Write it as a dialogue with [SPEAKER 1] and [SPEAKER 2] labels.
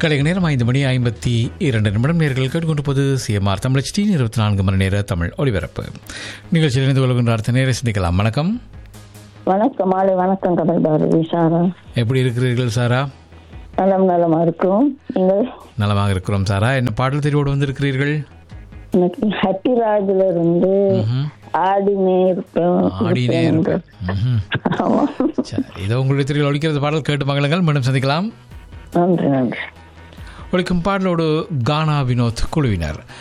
[SPEAKER 1] கலைக நேரம் ஐந்து மணி ஐம்பத்தி இரண்டு நிமிடம் நேர்கள் கேட்டுக்கொண்டிருப்பது சிஎம்ஆர் தமிழ் டி இருபத்தி நான்கு மணி நேர தமிழ் ஒளிபரப்பு நிகழ்ச்சியில் இணைந்து கொள்கின்ற அடுத்த நேரம் சிந்திக்கலாம் வணக்கம்
[SPEAKER 2] வணக்கம் மாலை வணக்கம் கமல் பாரதி சாரா
[SPEAKER 1] எப்படி இருக்கிறீர்கள் சாரா
[SPEAKER 2] நலம் நலமா இருக்கும் நீங்கள்
[SPEAKER 1] நலமாக இருக்கிறோம் சாரா என்ன பாடல் தெரிவோடு வந்திருக்கிறீர்கள்
[SPEAKER 2] எனக்கு ஹாப்பி ராஜ்ல இருந்து ஆடினே இருப்பேன்
[SPEAKER 1] ஆடினே
[SPEAKER 2] இருப்பேன்
[SPEAKER 1] இருப்பேன் ம்ஹும்.
[SPEAKER 2] ஆமா
[SPEAKER 1] சரி இதோ உங்களுடைய தெரிவில் ஒழிக்கிறது பாடல் கேட்டு மகளுங்கள் மீண்டும் சந்திக்கலாம்
[SPEAKER 2] நன்றி நன்றி
[SPEAKER 1] ஒழிக்கும் பாடலோடு கானா வினோத் குழுவினர்